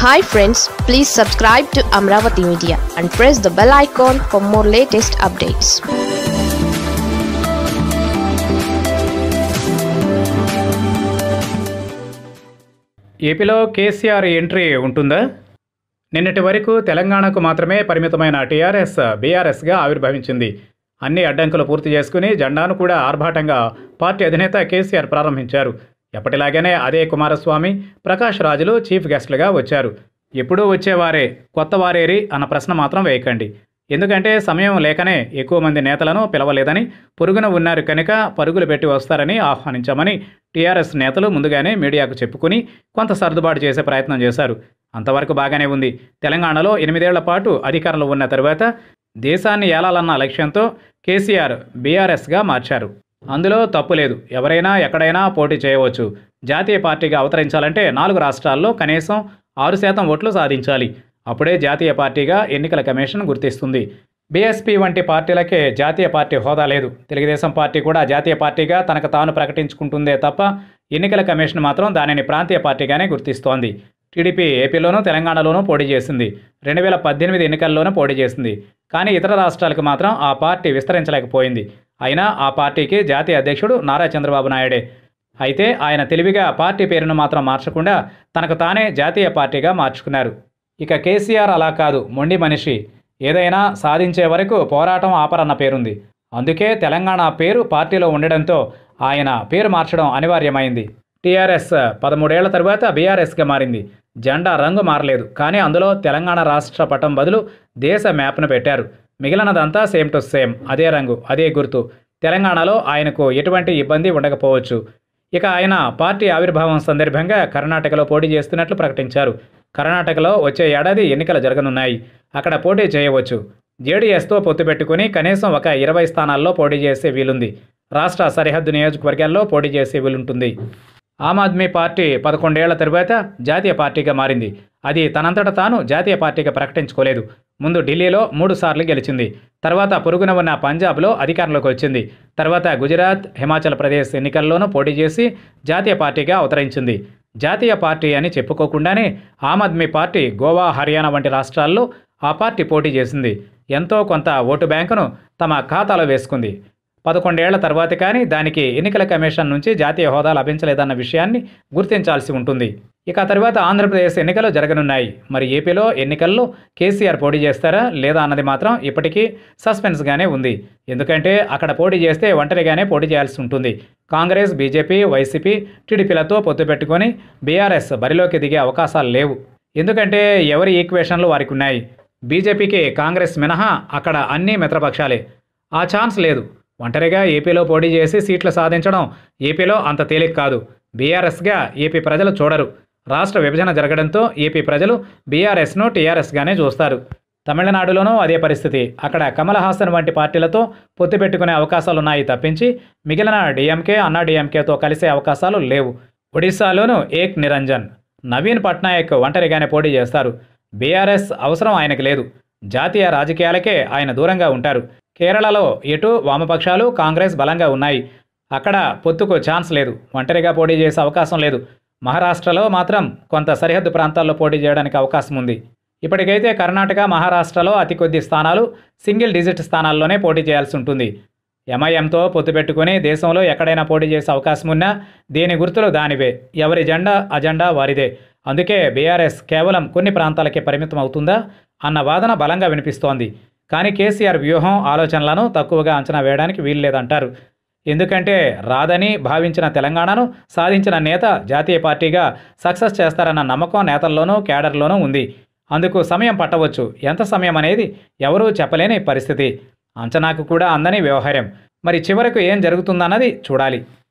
hi friends please subscribe to Amaravati media and press the bell icon for more latest updates ఏపీలో KCR entry ఉంటుందా నిన్నటి వరకు తెలంగాణకు మాత్రమే పరిమితమైన టీఆర్ఎస్ బీఆర్ఎస్గా ఆవిర్భవించింది అన్ని అడ్డంకులు పూర్తి చేసుకుని జెండాను కూడా ఆర్భాటంగా పార్టీ అధినేత కేసీఆర్ ప్రారంభించారు ఎప్పటిలాగానే అదే కుమారస్వామి ప్రకాష్ రాజులు చీఫ్ గెస్ట్లుగా వచ్చారు ఎప్పుడూ వచ్చేవారే కొత్త వారేరి అన్న ప్రశ్న మాత్రం వేయకండి ఎందుకంటే సమయం లేకనే ఎక్కువ మంది నేతలను పిలవలేదని పొరుగున ఉన్నారు కనుక పరుగులు పెట్టి వస్తారని ఆహ్వానించామని టీఆర్ఎస్ నేతలు ముందుగానే మీడియాకు చెప్పుకుని కొంత సర్దుబాటు చేసే ప్రయత్నం చేశారు అంతవరకు బాగానే ఉంది తెలంగాణలో ఎనిమిదేళ్ల పాటు అధికారంలో ఉన్న తరువాత దేశాన్ని ఏలాలన్న లక్ష్యంతో కేసీఆర్ బీఆర్ఎస్గా మార్చారు అందులో తప్పు లేదు ఎవరైనా ఎక్కడైనా పోటీ చేయవచ్చు జాతీయ పార్టీగా అవతరించాలంటే నాలుగు రాష్ట్రాల్లో కనీసం ఆరు శాతం ఓట్లు సాధించాలి అప్పుడే జాతీయ పార్టీగా ఎన్నికల కమిషన్ గుర్తిస్తుంది బీఎస్పీ వంటి పార్టీలకే జాతీయ పార్టీ హోదా లేదు తెలుగుదేశం పార్టీ కూడా జాతీయ పార్టీగా తనకు తాను ప్రకటించుకుంటుందే తప్ప ఎన్నికల కమిషన్ మాత్రం దానిని ప్రాంతీయ పార్టీగానే గుర్తిస్తోంది టీడీపీ ఏపీలోనూ తెలంగాణలోనూ పోటీ చేసింది రెండు వేల పద్దెనిమిది ఎన్నికల్లోనూ పోటీ చేసింది కానీ ఇతర రాష్ట్రాలకు మాత్రం ఆ పార్టీ విస్తరించలేకపోయింది అయినా ఆ పార్టీకి జాతీయ అధ్యక్షుడు నారా చంద్రబాబు నాయుడే అయితే ఆయన తెలివిగా పార్టీ పేరును మాత్రం మార్చకుండా తనకు తానే జాతీయ పార్టీగా మార్చుకున్నారు ఇక కేసీఆర్ అలా కాదు మొండి మనిషి ఏదైనా సాధించే వరకు పోరాటం ఆపరన్న పేరుంది అందుకే తెలంగాణ పేరు పార్టీలో ఉండడంతో ఆయన పేరు మార్చడం అనివార్యమైంది టీఆర్ఎస్ పదమూడేళ్ల తరువాత బీఆర్ఎస్గా మారింది జెండా రంగు మారలేదు కానీ అందులో తెలంగాణ రాష్ట్ర పటం బదులు దేశ మ్యాప్ను పెట్టారు మిగిలినదంతా సేమ్ టు సేమ్ అదే రంగు అదే గుర్తు తెలంగాణలో ఆయనకు ఎటువంటి ఇబ్బంది ఉండకపోవచ్చు ఇక ఆయన పార్టీ ఆవిర్భావం సందర్భంగా కర్ణాటకలో పోటీ చేస్తున్నట్లు ప్రకటించారు కర్ణాటకలో వచ్చే ఏడాది ఎన్నికలు జరగనున్నాయి అక్కడ పోటీ చేయవచ్చు జేడీఎస్తో పొత్తు పెట్టుకుని కనీసం ఒక ఇరవై స్థానాల్లో పోటీ చేసే వీలుంది రాష్ట్ర సరిహద్దు నియోజకవర్గాల్లో పోటీ చేసే వీలుంటుంది ఆమ్ ఆద్మీ పార్టీ పదకొండేళ్ల తరువాత జాతీయ పార్టీగా మారింది అది తనంతట తాను జాతీయ పార్టీగా ప్రకటించుకోలేదు ముందు ఢిల్లీలో మూడు సార్లు గెలిచింది తర్వాత పొరుగున ఉన్న పంజాబ్లో అధికారంలోకి వచ్చింది తర్వాత గుజరాత్ హిమాచల్ ప్రదేశ్ ఎన్నికల్లోనూ పోటీ చేసి జాతీయ పార్టీగా అవతరించింది జాతీయ పార్టీ అని చెప్పుకోకుండానే ఆమ్ ఆద్మీ పార్టీ గోవా హర్యానా వంటి రాష్ట్రాల్లో ఆ పార్టీ పోటీ చేసింది ఎంతో కొంత ఓటు బ్యాంకును తమ ఖాతాలో వేసుకుంది పదకొండేళ్ల తర్వాత కానీ దానికి ఎన్నికల కమిషన్ నుంచి జాతీయ హోదా లభించలేదన్న విషయాన్ని గుర్తించాల్సి ఉంటుంది ఇక ఆ తర్వాత ఆంధ్రప్రదేశ్ ఎన్నికలు జరగనున్నాయి మరి ఏపీలో ఎన్నికల్లో కేసీఆర్ పోటీ చేస్తారా లేదా అన్నది మాత్రం ఇప్పటికీ సస్పెన్స్గానే ఉంది ఎందుకంటే అక్కడ పోటీ చేస్తే ఒంటరిగానే పోటీ చేయాల్సి ఉంటుంది కాంగ్రెస్ బీజేపీ వైసీపీ టీడీపీలతో పొత్తు పెట్టుకొని బీఆర్ఎస్ బరిలోకి దిగే అవకాశాలు లేవు ఎందుకంటే ఎవరి ఈక్వేషన్లు వారికి ఉన్నాయి బీజేపీకి కాంగ్రెస్ మినహా అక్కడ అన్ని మిత్రపక్షాలే ఆ ఛాన్స్ లేదు ఒంటరిగా ఏపీలో పోటీ చేసి సీట్లు సాధించడం ఏపీలో అంత తేలిక కాదు బీఆర్ఎస్గా ఏపీ ప్రజలు చూడరు రాష్ట్ర విభజన జరగడంతో ఏపీ ప్రజలు బీఆర్ఎస్ను టీఆర్ఎస్గానే చూస్తారు తమిళనాడులోనూ అదే పరిస్థితి అక్కడ కమల్ హాసన్ వంటి పార్టీలతో పొత్తు పెట్టుకునే అవకాశాలున్నాయి తప్పించి మిగిలిన డీఎంకే అన్నా డీఎంకేతో కలిసే అవకాశాలు లేవు ఒడిశాలోనూ ఏక్ నిరంజన్ నవీన్ పట్నాయక్ ఒంటరిగానే పోటీ చేస్తారు బీఆర్ఎస్ అవసరం ఆయనకు లేదు జాతీయ రాజకీయాలకే ఆయన దూరంగా ఉంటారు కేరళలో ఎటు వామపక్షాలు కాంగ్రెస్ బలంగా ఉన్నాయి అక్కడ పొత్తుకు ఛాన్స్ లేదు ఒంటరిగా పోటీ చేసే అవకాశం లేదు మహారాష్ట్రలో మాత్రం కొంత సరిహద్దు ప్రాంతాల్లో పోటీ చేయడానికి అవకాశం ఉంది ఇప్పటికైతే కర్ణాటక మహారాష్ట్రలో అతి కొద్ది స్థానాలు సింగిల్ డిజిట్ స్థానాల్లోనే పోటీ చేయాల్సి ఉంటుంది ఎంఐఎంతో పొత్తు పెట్టుకుని దేశంలో ఎక్కడైనా పోటీ చేసే అవకాశం ఉన్నా దేని గుర్తులు దానివే ఎవరి జెండా అజెండా వారిదే అందుకే బీఆర్ఎస్ కేవలం కొన్ని ప్రాంతాలకే పరిమితం అవుతుందా అన్న వాదన బలంగా వినిపిస్తోంది కానీ కేసీఆర్ వ్యూహం ఆలోచనలను తక్కువగా అంచనా వేయడానికి వీల్లేదంటారు ఎందుకంటే రాదని భావించిన తెలంగాణను సాధించిన నేత జాతీయ పార్టీగా సక్సెస్ చేస్తారన్న నమ్మకం నేతల్లోనూ కేడర్లోనూ ఉంది అందుకు సమయం పట్టవచ్చు ఎంత సమయం అనేది ఎవరూ చెప్పలేని పరిస్థితి అంచనాకు కూడా అందని వ్యవహారం మరి చివరకు ఏం జరుగుతుందన్నది చూడాలి